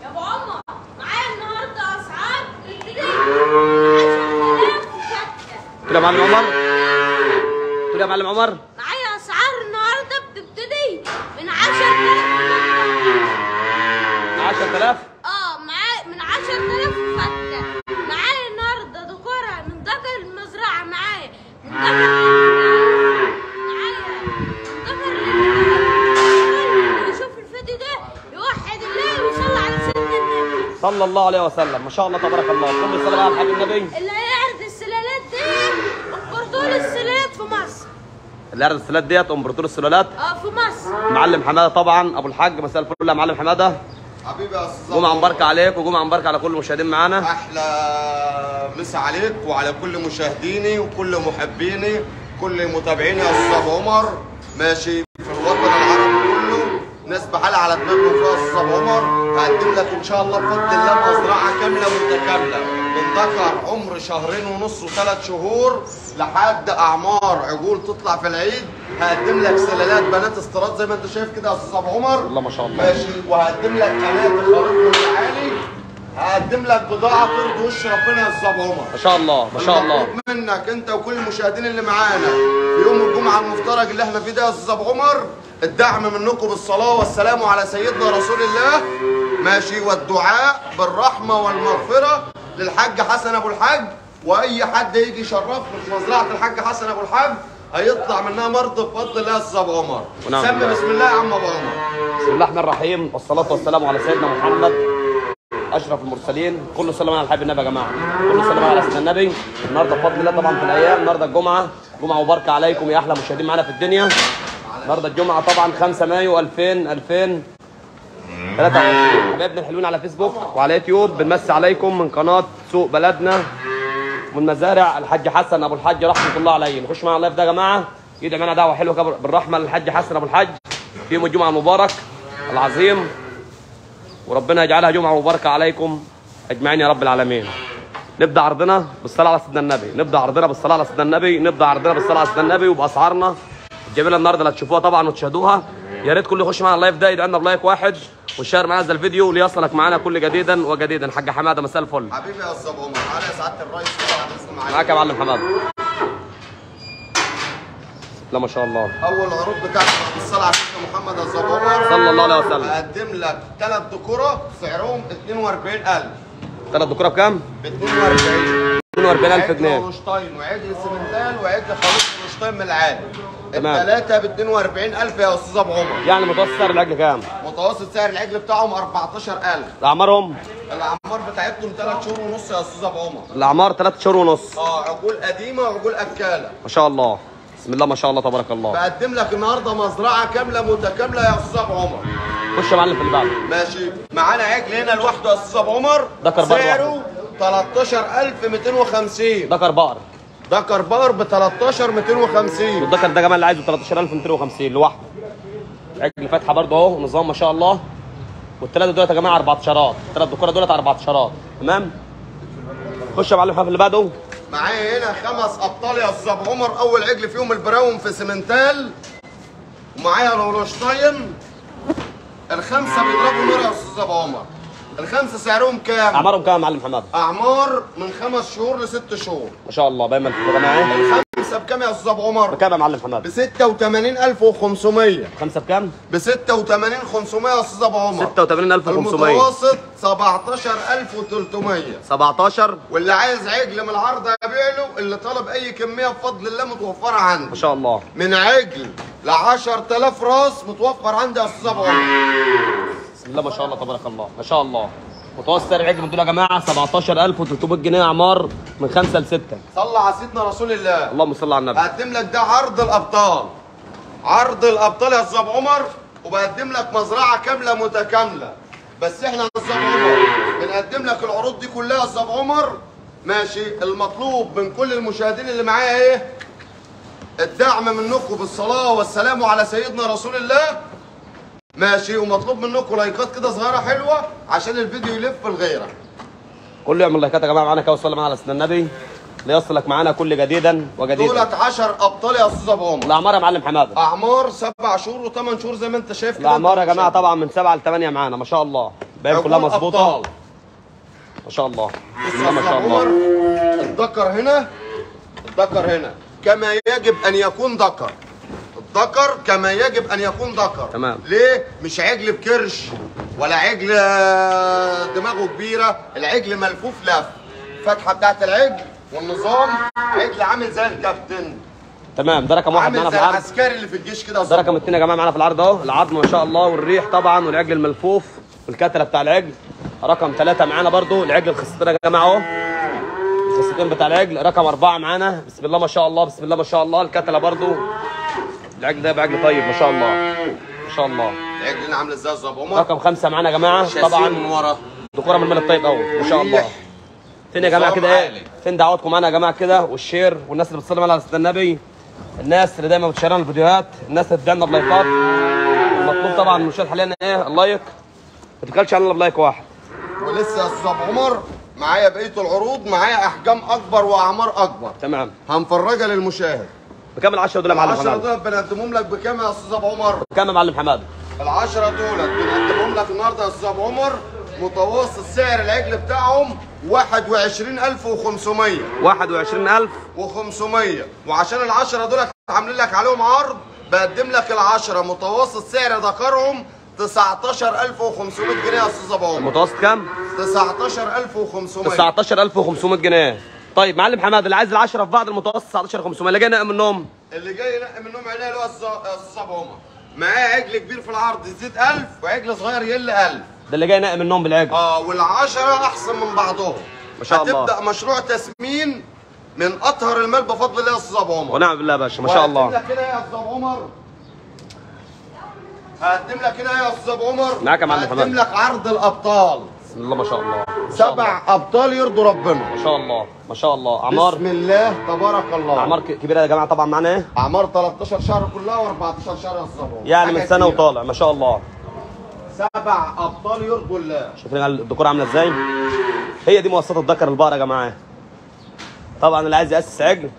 ابو عمر معايا النهارده اسعار الابتدائي 10000 شكه قلت له يا معلم عمر قلت له يا معلم عمر معايا اسعار النهارده بتبتدي من 10000 10000 اه معايا من 10000 فكه معايا النهارده دكوره من ذكر المزرعه معايا من ذكر معايا من ذكر اللي يشوف الفيديو ده يوحد الله ويصلي على سيدنا النبي صلى الله عليه وسلم ما شاء الله تبارك الله كل صلاه على الحبيب النبي اللي هيعرض السلالات دي امبراطور السلالات في مصر اللي عرض السلات ديت امبراطور السلالات اه في مصر معلم حماده طبعا ابو الحاج مساء الفل يا معلم حماده حبيبي يا استاذ جمعه عمر. مباركه عليك وجمعه مباركه على كل المشاهدين معانا احلى مسا عليك وعلى كل مشاهديني وكل محبيني كل متابعيني يا استاذ عمر ماشي في الوطن العربي كله ناس بحالها على دماغهم فيها يا استاذ عمر هقدم لك ان شاء الله بفضل الله مزرعه كامله متكامله من ذكر عمر شهرين ونص وثلاث شهور لحد اعمار عجول تطلع في العيد هقدم لك سلالات بنات استيراد زي ما انت شايف كده يا استاذ عمر الله ما شاء الله. ماشي وهقدم لك قناه خريطه العالي هقدم لك بضاعه ترضي وش ربنا يا استاذ عمر ما شاء الله ما شاء الله المطلوب منك انت وكل المشاهدين اللي معانا في يوم الجمعه المفترج اللي احنا فيه ده يا استاذ ابو عمر الدعم منكم بالصلاه والسلام على سيدنا رسول الله ماشي والدعاء بالرحمه والمغفره للحاج حسن ابو الحاج واي حد يجي يشرفنا في مزرعه الحاج حسن ابو الحاج هيطلع منها مرض بفضل الله يا استاذ ابو عمر ونعم سمي بالله. بسم الله يا عم ابو عمر بسم الله الرحمن الرحيم والصلاه والسلام على سيدنا محمد اشرف المرسلين كل سلام على الحبيب النبي يا جماعه كل سلام على سيدنا النبي النهارده بفضل الله طبعا في الايام النهارده الجمعه جمعه مباركه عليكم يا احلى مشاهدين معانا في الدنيا النهارده الجمعه طبعا 5 مايو 2000 2000 23 حبايبنا الحلوين على فيسبوك وعلى يوتيوب بنمسي عليكم من قناه سوق بلدنا من مزارع الحاج حسن ابو الحاج رحمه الله عليه نخش معنا اللايف ده يا جماعه يدعي معانا دعوه حلوه كده بالرحمه للحاج حسن ابو الحاج في يوم الجمعه المبارك العظيم وربنا يجعلها جمعه مباركه عليكم اجمعين يا رب العالمين نبدا عرضنا بالصلاه على سيدنا النبي نبدا عرضنا بالصلاه على سيدنا النبي نبدا عرضنا بالصلاه على سيدنا النبي وباسعارنا الجميله النهارده اللي هتشوفوها طبعا وتشاهدوها يا ريت كل يخش معنا اللايف ده يدعي لنا بلايك واحد وشير معنا هذا الفيديو ليصلك معنا كل جديدا وجديدا حاج حماده مساء الفل حبيبي يا استاذ عمر تعالى يا سعاده الرئيس كده هنسمع عليك. معاك يا معلم حماده لا ما شاء الله اول عروض بتاعتي بعد الصلاه على سيدنا محمد يا استاذ عمر صلى الله عليه وسلم. هقدم لك ثلاث دكوره سعرهم 42000 ثلاث دكوره بكام؟ ب 42 42000 جنيه ونشطين وعجل سمنتال وعجل خليط ونشطين من العالي تمام. الثلاثه ب 42000 يا استاذ ابو عمر يعني متوسط سعر العجل كام؟ متوسط سعر العجل بتاعهم 14000 اعمارهم الاعمار بتاعتهم 3 شهور ونص يا استاذ ابو عمر الاعمار ثلاث شهور ونص اه عقول قديمه وعقول اكاله ما شاء الله بسم الله ما شاء الله تبارك الله بقدم لك النهارده مزرعه كامله متكامله يا استاذ ابو عمر خش يا معلم في اللي بعده ماشي معانا عجل هنا لوحده يا استاذ ابو عمر ذكر بقر سعره 13250 ذكر بقر ذكر بقر ب 13250 والذكر ده كمان اللي عايزه 13250 لوحده عجل فاتحه برضه اهو نظام ما شاء الله والثلاثه دولت يا جماعه 14 الثلاث دكوره دولت 14 تمام خش يا معلم في اللي بعده معايا هنا خمس ابطال يا استاذ ابو عمر اول عجل فيهم البراون في سيمنتال ومعايا لولوشتاين الخمسه بيضربوا نار يا استاذ ابو عمر الخمسه سعرهم كام؟ اعمارهم كام يا معلم حماد اعمار من خمس شهور لست شهور ما شاء الله باين يا جماعه الخمسه بكام يا استاذ ابو عمر؟ بكام يا معلم ب حماد 86500 خمسه بكام ب 86500 يا استاذ ابو عمر 86500 المتوسط 17300 17 واللي عايز عجل من العرض ابيع له اللي طلب اي كميه بفضل الله متوفره عندي ما شاء الله من عجل ل 10000 راس متوفر عندي يا استاذ ابو عمر بسم الله ما شاء الله تبارك الله ما شاء الله متوسط سعر العجل من دول يا جماعه 17300 جنيه اعمار من 5 ل 6 صلى على سيدنا رسول الله اللهم صل على النبي هقدم لك ده عرض الابطال عرض الابطال يا استاذ عمر وبقدم لك مزرعه كامله متكامله بس احنا يا استاذ عمر بنقدم لك العروض دي كلها يا استاذ عمر ماشي المطلوب من كل المشاهدين اللي معايا ايه الدعم منكم بالصلاه والسلام على سيدنا رسول الله ماشي ومطلوب منكم لايكات كده صغيره حلوه عشان الفيديو يلف لغيرك كله يعمل لايكات يا جماعه معانا كده وصلي معانا على سيدنا النبي ليصلك معانا كل جديدا وجديدا دولت 10 ابطال يا استاذ ابو عمر الاعمار يا معلم حماده اعمار سبع شهور وثمان شهور زي ما انت شايف كده الاعمار يا أنت جماعه شايف. طبعا من 7 ل 8 معانا ما شاء الله باين كلها عجول مظبوطه أبطال. ما شاء الله بص بسم يا الله ما أستاذ شاء الله عمر الذكر هنا الذكر هنا كما يجب ان يكون ذكر الذكر كما يجب ان يكون ذكر تمام. ليه مش عجل بكرش ولا عجل آه، دماغه كبيره العجل ملفوف لف الفتحه بتاعت العجل والنظام عجل عامل زي الكابتن تمام ده رقم واحد معانا عامل في زي العرض العسكري اللي في الجيش كده ده رقم اتنين يا جماعه معانا في العرض اهو العظم ما شاء الله والريح طبعا والعجل الملفوف والكتله بتاع العجل رقم ثلاثة معانا برضو العجل الخصيتين يا جماعه اهو الخصيتين بتاع العجل رقم أربعة معانا بسم الله ما شاء الله بسم الله ما شاء الله الكتله برضو العجل ده بعجل طيب ما شاء الله ما شاء الله العجل هنا عامل ازاي يا أستاذ عمر رقم خمسة معانا يا جماعه شاسيه من طبعا ورا دكوره من المال الطيب قوي ما شاء الله ريح. فين يا جماعه نظام كده ايه عالي. فين دعواتكم معانا يا جماعه كده والشير والناس اللي بتصلي معانا على سيدنا النبي الناس اللي دايما بتشير لنا الفيديوهات الناس اللي بتدعمنا بلايكات المطلوب طبعا من المشاهد حاليا ايه اللايك ما تتكلش علينا بلايك واحد ولسه يا استاذ عمر معايا بقيه العروض معايا احجام اكبر واعمار اكبر تمام هنفرجها للمشاهد بكام ال 10 دول يا معلم 10 حماد دول بنقدمهم لك بكام يا استاذ ابو عمر بكام يا معلم حماد العشرة دولت بنقدمهم لك النهارده يا استاذ ابو عمر متوسط سعر العجل بتاعهم 21500 21000 و500 وعشان العشرة دولت عاملين لك عليهم عرض بقدم لك العشرة متوسط سعر ذكرهم 19500 جنيه يا استاذ ابو عمر المتوسط كام 19500 19500 جنيه طيب معلم حماد اللي عايز ال10 في بعض المتوسط 19500 اللي جاي نقم منهم اللي جاي ينقي منهم عينيه اللي هو الص- الصاحب عمر معاه عجل كبير في العرض يزيد 1000 وعجل صغير يقل 1000 ده اللي جاي نقم منهم بالعجل اه والعشرة احسن من بعضهم ما شاء الله. هتبدا مشروع تسمين من اطهر المال بفضل الله يا استاذ ابو عمر ونعم بالله يا باشا ما شاء وهقدم الله لك هنا يا استاذ ابو عمر هقدم لك هنا يا استاذ ابو عمر معاك يا معلم هقدم حماد. لك عرض الابطال بسم الله ما شاء الله ما شاء الله. سبع ابطال يرضوا ربنا ما شاء الله ما شاء الله اعمار بسم الله تبارك الله اعمار ك- كبيره يا جماعه طبعا معانا ايه اعمار 13 شهر كلها و14 شهر يا استاذ ابو عمر يعني من حاجة سنه كبيرة. وطالع ما شاء الله سبع ابطال يرضوا الله شايفين الديكور عامله ازاي هي دي مواصفات الذكر البقره يا جماعه طبعا اللي عايز ياسس عجل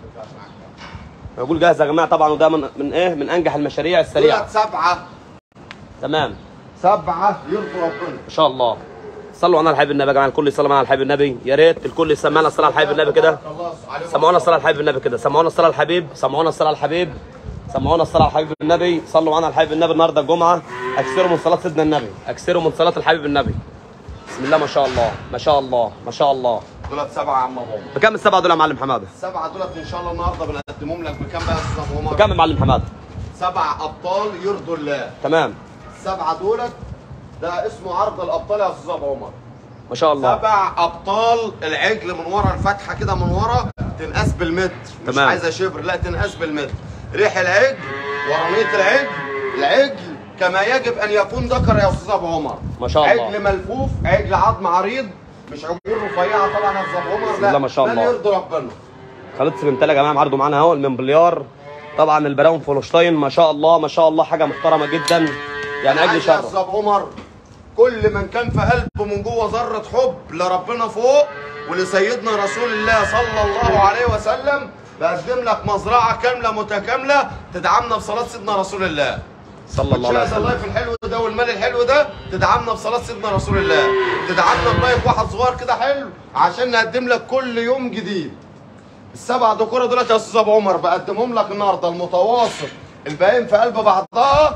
يقول جاهز يا جماعه طبعا وده من, من ايه من انجح المشاريع السريعه دولت سبعه تمام سبعه يرضوا ربنا ما شاء الله صلوا على الحبيب النبي يا جماعه الكل يصلي على الحبيب النبي يا ريت الكل يسمعنا الصلاه على الحبيب النبي كده خلاص عليهم سمعونا الصلاه على الحبيب النبي كده سمعونا الصلاه على الحبيب سمعونا الصلاه على الحبيب سمعونا الصلاه على الحبيب النبي صلوا معانا على الحبيب النبي النهارده الجمعه اكثروا من صلاه سيدنا النبي اكثروا من صلاه الحبيب النبي بسم الله ما شاء الله ما شاء الله ما شاء الله دولت سبعه يا عم ابو عمر بكام السبعه دول يا معلم حماده السبعه دولت ان شاء الله النهارده بنقدمهم لك بكام بقى يا استاذ ابو عمر بكام يا معلم حماده سبع ابطال يرضوا الله تمام السبعه دولت ده اسمه عرض الابطال يا استاذ ابو عمر ما شاء الله سبع ابطال العجل من ورا الفتحه كده من ورا تنقاس بالمتر مش تمام. عايزه شبر لا تنقاس بالمتر ريح العجل ورميه العجل العجل كما يجب ان يكون ذكر يا استاذ ابو عمر ما شاء الله. عجل ملفوف عجل عظم عريض مش عجول رفيعه طبعا يا استاذ ابو عمر بسم لا الله ما شاء بل الله. يرضي ربنا خالد سبنتال يا جماعه معرضه معانا اهو المنبليار طبعا البراون فولشتاين ما شاء الله ما شاء الله حاجه محترمه جدا يعني عجل عايز يا شرف استاذ ابو عمر كل من كان في قلبه من جوه ذره حب لربنا فوق ولسيدنا رسول الله صلى الله عليه وسلم بقدم لك مزرعه كامله متكامله تدعمنا بصلاه سيدنا رسول الله صلى الله عليه شاهد وسلم اللايف الحلو ده والمال الحلو ده تدعمنا بصلاه سيدنا رسول الله تدعمنا بلايف واحد صغير كده حلو عشان نقدم لك كل يوم جديد السبع دكوره دولت يا استاذ ابو عمر بقدمهم لك النهارده المتوسط الباقيين في قلب بعضها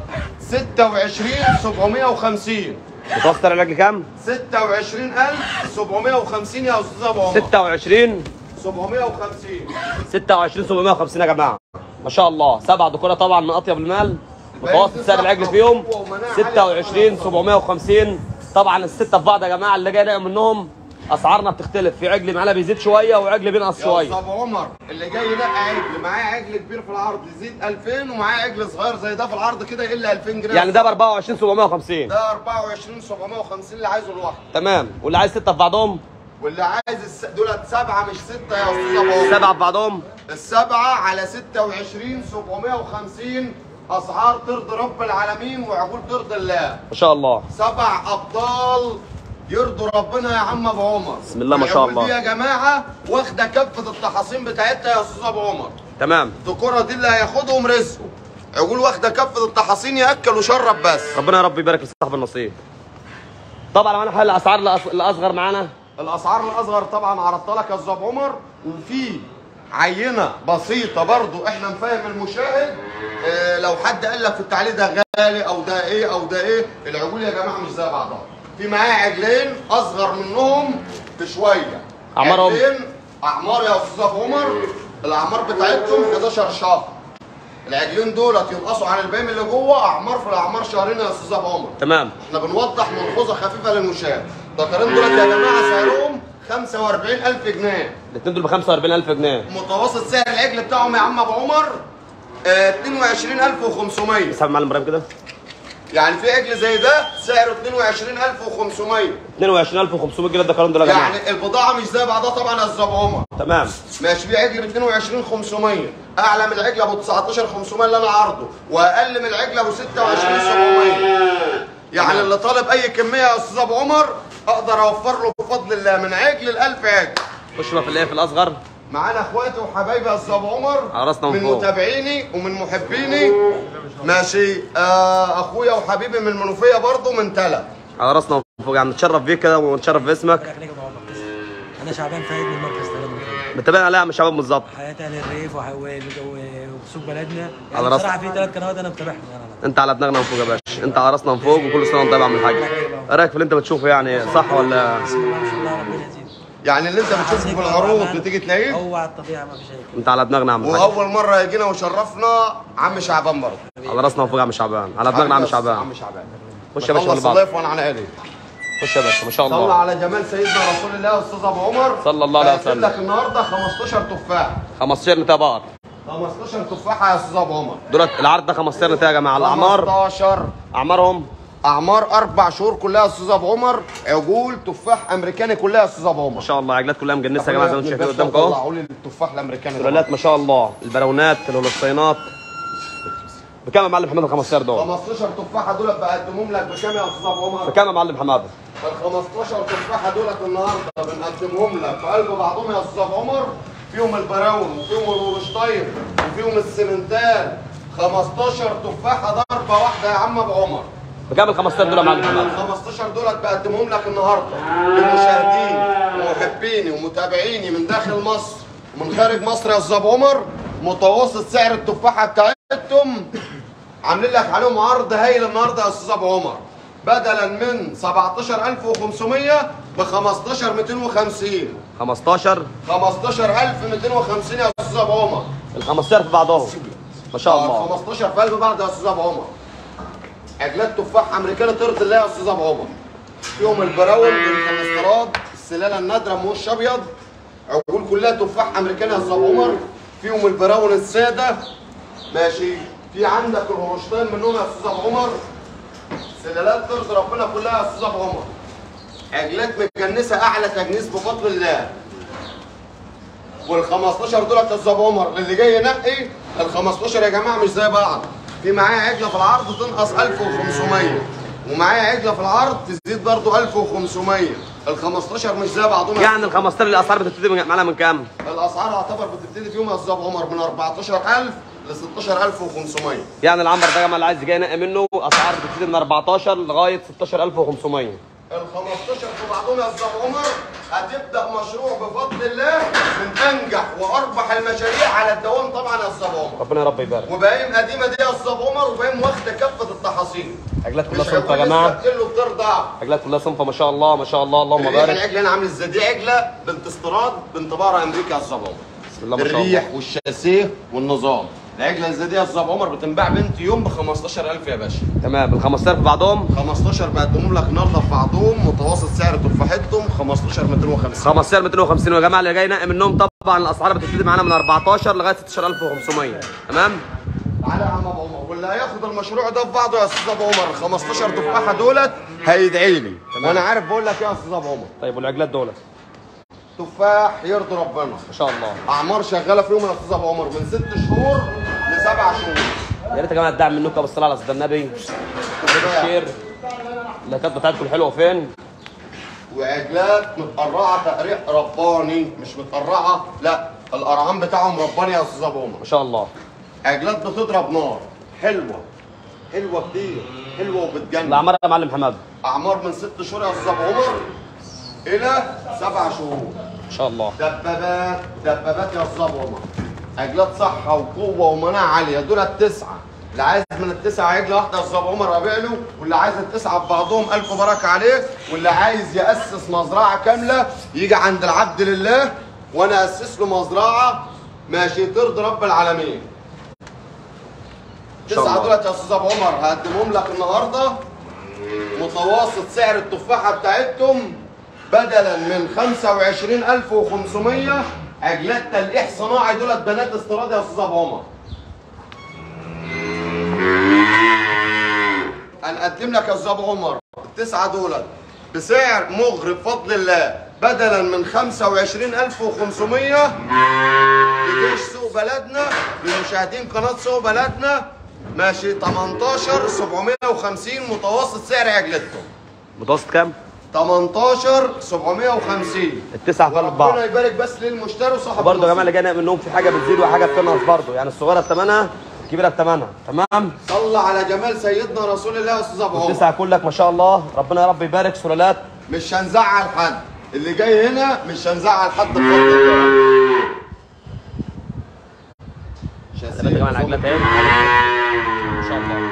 26 750 متوسط سعر العجل كام 26750 يا استاذ ابو عمر 26 750 26 750 يا جماعه ما شاء الله سبع دكوره طبعا من اطيب المال متوسط سعر العجل فيهم 26 750 طبعا السته في بعض يا جماعه اللي جاي نلاقي منهم اسعارنا بتختلف في عجل معانا بيزيد شويه وعجل بينقص يا شويه استاذ ابو عمر اللي جاي ينقي عجل معاه عجل كبير في العرض يزيد 2000 ومعاه عجل صغير زي ده في العرض كده يقل 2000 جنيه يعني ده ب 24 750 ده 24 750 اللي عايزه لوحده تمام واللي عايز سته في بعضهم واللي عايز الس... دولت سبعه مش سته يا استاذ ابو عمر سبعه في بعضهم السبعه على 26 750 اسعار ترضي رب العالمين وعقول ترضي الله ما شاء الله سبع ابطال يرضوا ربنا يا عم ابو عمر بسم الله ما شاء العقول الله. دي يا جماعه واخده كفه التحاصين بتاعتها يا استاذ ابو عمر تمام الذكوره دي اللي هياخدهم رزقه عقول واخده كفه التحاصين ياكل وشرب بس ربنا يا رب يبارك لصاحب النصيب طبعا معانا حل الاسعار الأص- الاصغر معانا الاسعار الاصغر طبعا عرضت لك يا استاذ عمر وفي عينه بسيطه برضو احنا نفهم المشاهد اه لو حد قال لك في التعليق ده غالي او ده ايه او ده ايه العجول يا جماعه مش زي بعضها في معايا عجلين اصغر منهم بشويه أعمارهم؟ عجلين اعمار يا استاذ أبو عمر الاعمار بتاعتهم 11 شهر العجلين دولت ينقصوا عن الباقيين اللي جوه اعمار في الاعمار شهرين يا استاذ ابو عمر تمام احنا بنوضح ملحوظه خفيفه للمشاهد الدكارين دولت يا جماعه سعرهم 45000 جنيه الاثنين دول ب 45000 جنيه متوسط سعر العجل بتاعهم يا عم ابو عمر آه 22500 اسحب معلم ابراهيم كده يعني في عجل زي ده سعره 22500 22500 جنيه الدكارين دول يا جماعه يعني البضاعه مش زي بعضها طبعا يا استاذ ابو عمر تمام ماشي في عجل ب 22500 اعلى من العجل ابو 19500 اللي انا عارضه واقل من العجل ابو 26700 يعني اللي طالب اي كميه يا استاذ ابو عمر اقدر اوفر له بفضل الله من عجل ل 1000 عجل خش بقى في الايه في الاصغر معانا اخواتي وحبايبي يا استاذ ابو عمر على راسنا من من فوق. متابعيني ومن محبيني ماشي آه اخويا وحبيبي من المنوفيه برضه من تلا على راسنا من فوق يعني نتشرف بيك كده ونتشرف باسمك عليك يا ابو عمر انا شعبان فايد من مركز تلاميذ متابعين عليها مش شباب بالظبط حياه اهل الريف وح- و- و- وسوق بلدنا على يعني راسنا. بصراحه في ثلاث قنوات انا متابعهم انا انت على دماغنا من فوق يا باشا انت على راسنا من فوق وكل سنه وانت طيب يا عم الحاج ايه رايك في اللي انت بتشوفه يعني صح ولا بسم الله ما شاء الله ربنا يزيد يعني اللي انت بتشوفه في العروض بتيجي تلاقيه هو على الطبيعه ما فيش اي كلام انت على دماغنا يا عم الحاج واول مره يجينا وشرفنا عم شعبان برضه على راسنا من فوق يا عم شعبان على دماغنا يا عم عم شعبان شعبان خش يا باشا خلص اللي بعد اللايف وانا على ايدي خش يا باشا ما شاء صلى الله على جمال سيدنا رسول الله استاذ ابو عمر صلى الله عليه هقسم وسلم. لك النهارده 15 تفاح 15 نتايه بقر 15 تفاحه يا استاذ ابو عمر دولت العرض ده 15 نتايه يا جماعه الاعمار 15 اعمارهم اعمار اربع شهور كلها يا استاذ ابو عمر عجول تفاح امريكاني كلها يا استاذ ابو عمر ما شاء الله عجلات كلها مجنسه يا جماعه زي ما انتم شايفين قدامكم اهو طلعوا لي التفاح الامريكاني ده. سلالات ما شاء الله البراونات الهولستينات بكام يا معلم حماده ال 15 دول 15 تفاحه دول بقدمهم لك بكام يا استاذ ابو عمر؟ بكام يا معلم حماده ال 15 تفاحه دولت النهارده بنقدمهم لك في قلب بعضهم يا استاذ عمر فيهم البراون وفيهم الهولشتاين وفيهم السمنتال 15 تفاحه ضربه واحده يا عم ابو عمر بكام ال 15 دول يا معلم ال حماده 15 دولت بقدمهم لك النهارده لمشاهديني ومحبيني ومتابعيني من داخل مصر ومن خارج مصر يا استاذ مر متوسط سعر التفاحه بتاعتهم عاملين لك عليهم عرض هايل النهارده يا استاذ ابو عمر بدلا من 17500 ب 15250 15 15250 يا استاذ ابو عمر ال 15 في بعضهم ما شاء الله 15 في قلب بعض يا استاذ ابو عمر عجلات تفاح امريكاني طرد الله يا استاذ ابو عمر فيهم البراون بالكوليسترول السلاله النادره موش ابيض عجول كلها تفاح امريكاني يا استاذ ابو عمر فيهم البراون الساده ماشي في عندك الهولشتاين منهم يا استاذ ابو عمر سلالات ترضي ربنا كلها يا استاذ ابو عمر عجلات متجنسه اعلى تجنيس بفضل الله وال 15 دولت يا استاذ ابو عمر اللي جاي ينقي ال 15 يا جماعه مش زي بعض في معايا عجله في العرض تنقص 1500 ومعايا عجله في العرض تزيد برضو 1500 ال 15 مش زي بعضهم يا يعني ال 15 الاسعار بتبتدي من- معانا من كام؟ الاسعار يعتبر بتبتدي فيهم يا استاذ ابو عمر من 14000 ل 16500 يعني العنبر ده يا جماعه اللي عايز يجي ينقي منه اسعار بتبتدي من 14 لغايه 16500 ال 15 في بعضهم يا استاذ عمر هتبدا مشروع بفضل الله من انجح واربح المشاريع على الدوام طبعا يا استاذ عمر ربنا يا رب يبارك وبايم قديمه دي يا استاذ عمر وبايم واخده كافه التحاصيل عجلات كلها مش صنف يا هيكون جماعه لسه له بترضع عجلات كلها صنفه ما شاء الله ما شاء الله اللهم الريح بارك العجله انا عامل ازاي دي عجله بنت استيراد بنت بره امريكا يا استاذ عمر بسم الله ما شاء الريح الله والشاسيه والنظام العجله اللي زي دي يا استاذ عمر بتنباع بنت يوم ب 15000 يا باشا تمام ال 15 في بعضهم 15 بقدمهم لك النهارده في بعضهم متوسط سعر تفاحتهم 15 250 15 250 ويا جماعه اللي جاي ينقي منهم طبعا الاسعار بتبتدي معانا من 14 لغايه 16500 تمام تعالى يا عم ابو عمر واللي هياخد المشروع ده في بعضه يا استاذ ابو عمر 15 تفاحه دولت هيدعي لي وانا عارف بقول لك إيه يا استاذ ابو عمر طيب والعجلات دول تفاح يرضي ربنا ما شاء الله اعمار شغاله فيهم يا استاذ ابو عمر من ست شهور لسبع شهور يا ريت يا جماعه الدعم منكم بالصلاه على سيدنا النبي الشير اللايكات بتاعتكم الحلوه فين؟ وعجلات متقرعه تقريع رباني مش متقرعه لا القرعان بتاعهم رباني يا استاذ ابو عمر ما شاء الله عجلات بتضرب نار حلوه حلوه كتير حلوه وبتجنن الاعمار يا معلم حماده اعمار من ست شهور يا استاذ ابو عمر الى سبع شهور ان شاء الله دبابات دبابات يا استاذ ابو عمر عجلات صحه وقوه ومناعه عاليه دول التسعه اللي عايز من التسعه عجله واحده يا استاذ ابو عمر ابيع له واللي عايز التسعه ببعضهم الف بركه عليه واللي عايز ياسس مزرعه كامله يجي عند العبد لله وانا اسس له مزرعه ماشي ترضي رب العالمين شاء تسعه الله. دولت يا استاذ ابو عمر هقدمهم لك النهارده متوسط سعر التفاحه بتاعتهم بدلا من 25500 عجلات تلقيح صناعي دولت بنات استيراد يا استاذ ابو عمر هنقدم لك يا استاذ ابو عمر التسعه دولت بسعر مغري بفضل الله بدلا من 25500 لجيش سوق بلدنا لمشاهدين قناه سوق بلدنا ماشي 18 750 متوسط سعر عجلتهم متوسط كام؟ 18 750 التسعه في قلب بعض ربنا يبارك بس للمشتري وصاحب برضه يا جماعه اللي النصيب. جاي منهم في حاجه بتزيد وحاجه بتنقص برضه يعني الصغيره بثمنها الكبيره بثمنها تمام صلى على جمال سيدنا رسول الله يا استاذ ابو عمر التسعه كلك ما شاء الله ربنا يا رب يبارك سلالات مش هنزعل حد اللي جاي هنا مش هنزعل حد بفضل الله ثبات يا جماعه العجلات اهي ما شاء الله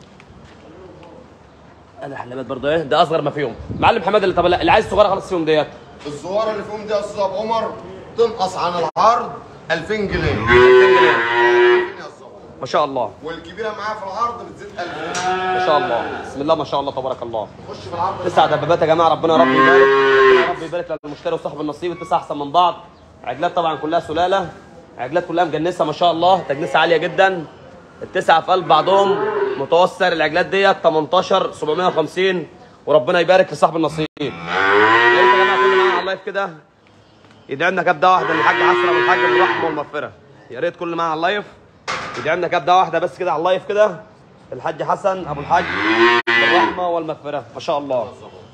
انا حلبات برضه ايه ده اصغر ما فيهم معلم حماد اللي طب لا، اللي عايز صغيره خلاص فيهم ديت الزواره اللي فيهم دي يا استاذ ابو عمر تنقص عن العرض 2000 جنيه 2000 جنيه 2000 يا أستاذ أبو عمر. ما شاء الله والكبيره معاها في العرض بتزيد 1000 ما شاء الله بسم الله ما شاء الله تبارك الله خش في العرض تسع دبابات يا جماعه ربنا يا رب يبارك ربنا يا رب يبارك للمشتري وصاحب النصيب التسعه احسن من بعض عجلات طبعا كلها سلاله عجلات كلها مجنسه ما شاء الله تجنسه عاليه جدا التسعه في قلب بعضهم متوسط سعر العجلات ديت 18 750 وربنا يبارك لصاحب النصيب يا ريت يا جماعه كل معانا على اللايف كده يدعي لنا كبده واحده للحاج حسن ابو الحاج بالرحمه والمغفره يا ريت كل معانا على اللايف يدعي لنا كبده واحده بس كده على اللايف كده الحاج حسن ابو الحاج بالرحمه والمغفره ما شاء الله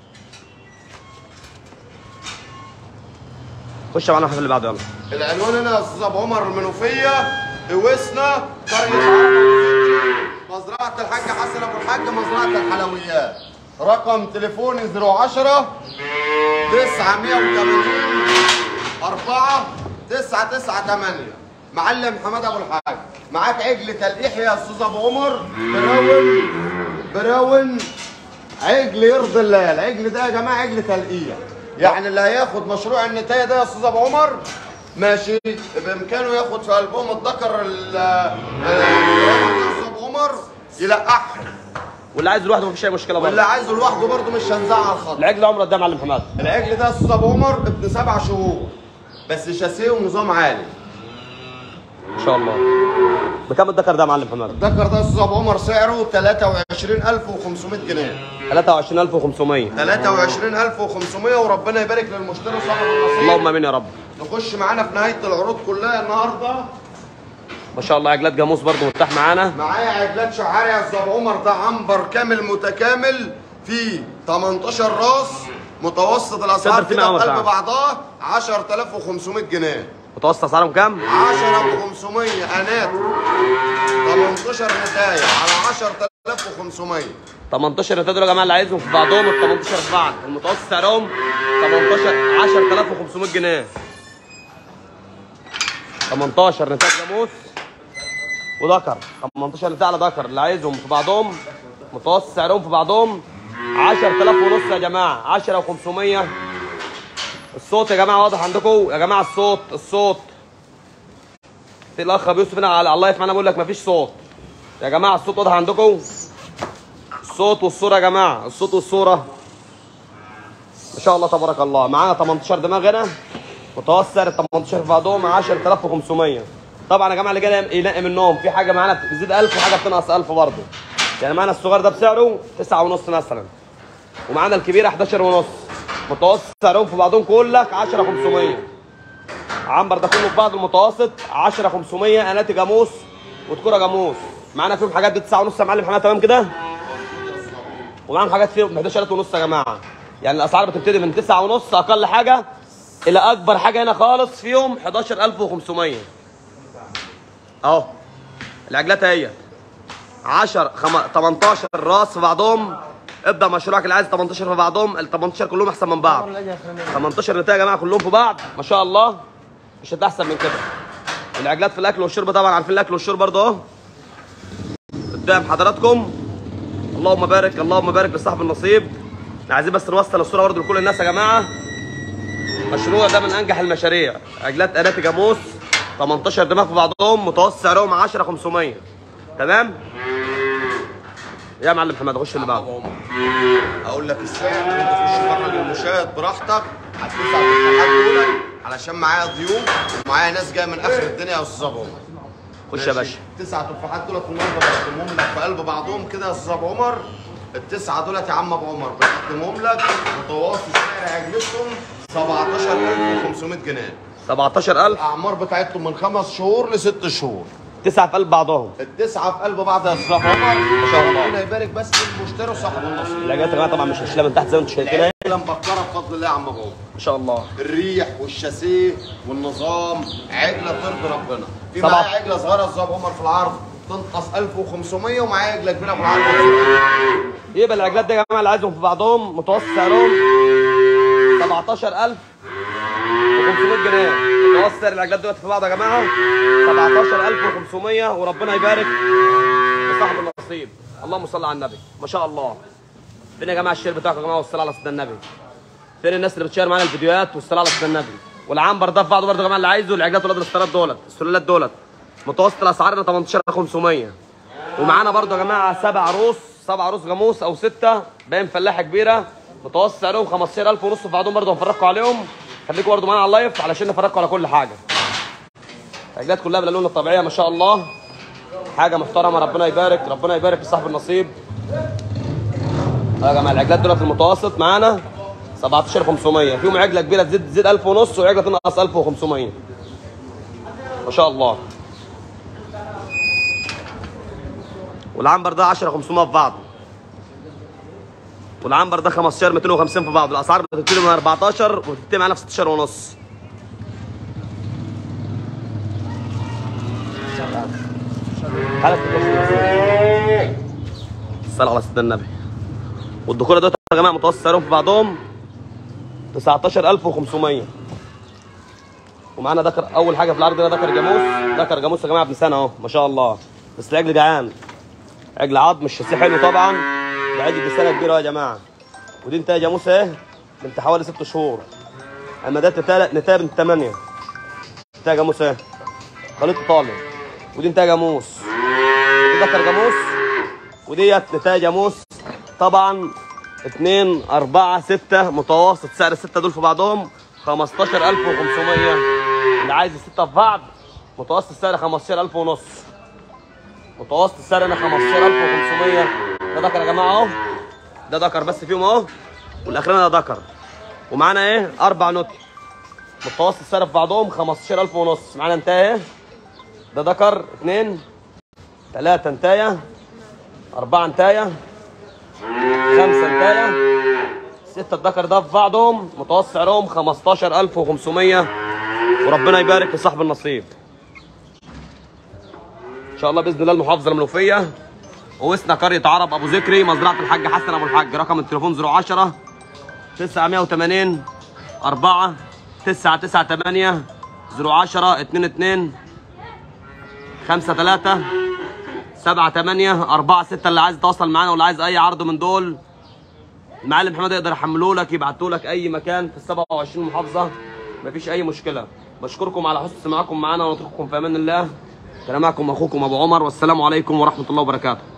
خش معانا الحفل اللي بعده يلا العنوان هنا يا استاذ ابو عمر المنوفيه اوسنا قريه عرب مزرعه الحاج حسن ابو الحاج مزرعه الحلويات رقم تليفوني 010 980 4 998 معلم حماد ابو الحاج معاك عجل تلقيح يا استاذ ابو عمر براون براون عجل يرضي الله العجل ده يا جماعه عجل تلقيح يعني اللي هياخد مشروع النتايه ده يا استاذ ابو عمر ماشي بامكانه ياخد في البوم الذكر ال- ال- يا استاذ ابو عمر يلقحه واللي عايز لوحده مفيش اي مشكله واللي برضه عايزه لوحده برضه مش هنزعل خالص العجل عمره قدام معلم حماد العجل ده يا استاذ ابو عمر ابن سبع شهور بس شاسيه ونظام عالي ان شاء الله بكام الدكر ده يا معلم حماد الذكر ده يا استاذ ابو عمر سعره 23500 جنيه 23500 23500 وربنا يبارك للمشتري وصاحب النصيب اللهم امين يا رب نخش معانا في نهايه العروض كلها النهارده ما شاء الله عجلات جاموس برضه متاح معانا معايا عجلات شعاري يا استاذ عمر ده عنبر كامل متكامل فيه 18 راس متوسط الاسعار صدر فيه كده معاهم بقلب أسعار. بعضها 10500 جنيه متوسط اسعارهم كام 10500 انات 18 نتايه على 10500 18 نتاج يا جماعه اللي عايزهم في بعضهم ال 18 في بعض المتوسط سعرهم 18 10500 جنيه 18 نتاج جاموس وذكر 18 نتاج على ذكر اللي عايزهم في بعضهم متوسط سعرهم في بعضهم 10000 ونص يا جماعه 10 و500 الصوت يا جماعه واضح عندكم يا جماعه الصوت الصوت في الاخ ابو يوسف هنا على الله يسمعنا بيقول لك مفيش صوت يا جماعه الصوت واضح عندكم الصوت والصوره يا جماعه الصوت والصوره ما شاء الله تبارك الله معانا 18 دماغ هنا متوسط سعر ال 18 في بعضهم 10500 طبعا يا جماعه اللي جاي ينقي منهم في حاجه معانا بتزيد 1000 وحاجه بتنقص 1000 برضه يعني معانا الصغير ده بسعره 9 ونص مثلا ومعانا الكبيره 11 ونص متوسط سعرهم في بعضهم كلك 10500 عنبر ده كله في بعض المتوسط 10500 اناتي جاموس وتكوره جاموس معانا فيهم حاجات ب 9 ونص يا معلم حماد تمام كده ومعاهم حاجات فيهم ب 11 ونص يا جماعه يعني الاسعار بتبتدي من 9 ونص اقل حاجه الى اكبر حاجه هنا خالص فيهم 11500 اهو العجلات اهي 10 خم... 18 راس في بعضهم ابدا مشروعك اللي عايز 18 في بعضهم ال 18 كلهم احسن من بعض 18 نتايه يا جماعه كلهم في بعض ما شاء الله مش هتلاقي احسن من كده العجلات في الاكل والشرب طبعا عارفين الاكل والشرب برضه اهو قدام حضراتكم اللهم بارك اللهم بارك لصاحب النصيب عايزين بس نوصل الصوره برضه لكل الناس يا جماعه مشروع ده من انجح المشاريع عجلات اناتي جاموس 18 دماغ في بعضهم متوسط سعرهم 10 500 تمام يا معلم محمد خش اللي بعده اقول لك السعر انت تخش فرج المشاهد براحتك هتدفع بالتحدي دول علشان معايا ضيوف ومعايا ناس جايه من اخر الدنيا يا استاذ ابو عمر خش يا باشا تسعة تفاحات دولت النهارده بقدمهم لك في قلب بعضهم كده يا استاذ ابو عمر التسعة دولت يا عم ابو عمر بقدمهم لك متوسط سعر عجلتهم 17500 جنيه 17000 الاعمار بتاعتهم من خمس شهور لست شهور تسعة في قلب بعضهم التسعة في قلب بعض يا استاذ ابو عمر ما شاء الله. ربنا يبارك بس للمشتري وصاحب النصيب العجلات يا جماعه طبعا مش هشيلها من تحت زي ما انتم شايفين اهي العجله مبكره بفضل الله يا عم ابو عمر ما شاء الله الريح والشاسيه والنظام عجله ترضي ربنا في سبعة. معايا عجله صغيره الظابط عمر في العرض تنقص 1500 ومعايا عجله كبيره في العرض يبقى العجلات دي يا جماعه اللي عايزهم في بعضهم متوسط سعرهم 17500 جنيه متوسط سعر العجلات دلوقتي في بعض يا جماعه 17500 وربنا يبارك لصاحب النصيب اللهم صل على النبي ما شاء الله فين يا جماعه الشير بتاعكم يا جماعه والصلاه على سيدنا النبي فين الناس اللي بتشير معانا الفيديوهات والصلاه على سيدنا النبي والعنبر ده في بعضه برضه يا جماعه اللي عايزه العجلات ولاد الاستيراد دولت السلالات دولت متوسط الاسعار 18500 ومعانا برضه يا جماعه سبع عروس سبع عروس جاموس او سته باين فلاحه كبيره متوسط سعرهم 15000 ونص في بعضهم برضه هنفرجكم عليهم خليكم برضه معانا على اللايف علشان نفرجكم على كل حاجه العجلات كلها بالالوان الطبيعيه ما شاء الله حاجه محترمه ربنا يبارك ربنا يبارك لصاحب النصيب اه يا جماعه العجلات دلوقتي المتوسط معانا 17500 فيهم عجله كبيره تزيد تزيد 1000 ونص وعجله تنقص 1500 ما شاء الله والعنبر ده 10 500 في بعض والعنبر ده 15 250 في بعض الاسعار بتبتدي من 14 وتنتهي معانا في 16 ونص حالك الصلاة على سيدنا النبي والدخول دول يا جماعه متوسط سعرهم في بعضهم 19500 ومعانا ذكر اول حاجه في العرض هنا ذكر جاموس ذكر جاموس يا جماعه ابن سنه اهو ما شاء الله بس العجل جعان عجل عظم الشاسيه حلو طبعا ده عجل بسنه كبيره أهو يا جماعه ودي انتهى جاموس اهي بنت حوالي ست شهور اما ده نتايه نتايه بنت ثمانيه انتهى جاموس اهي خليط طالب ودي انتهى جاموس ودي ذكر جاموس وديت نتايه جاموس طبعا 2 4 6 متوسط سعر الستة دول في بعضهم 15500 اللي عايز الستة في بعض متوسط السعر 15000 ونص متوسط السعر هنا 15500 ده ذكر يا جماعه اهو ده ذكر بس فيهم اهو والاخراني ده ذكر ومعانا ايه اربع نوتي متوسط السعر في بعضهم 15000 ونص معانا انتهى ايه ده ذكر اثنين ثلاثة انتايه أربعة انتايه خمسة انتايه ستة الذكر ده في بعضهم متوسط سعرهم 15500 وربنا يبارك لصاحب النصيب ان شاء الله باذن الله المحافظه المنوفيه ووسنا قريه عرب ابو ذكري مزرعه الحاج حسن ابو الحاج رقم التليفون 010 980 4 998 010 22 5 3 7 8 4 6 اللي عايز يتواصل معانا واللي عايز اي عرض من دول المعلم محمد يقدر يحمله لك يبعته لك اي مكان في ال 27 محافظه مفيش اي مشكله بشكركم على حسن سماعكم معانا ونترككم في امان الله كان معكم اخوكم ابو عمر والسلام عليكم ورحمه الله وبركاته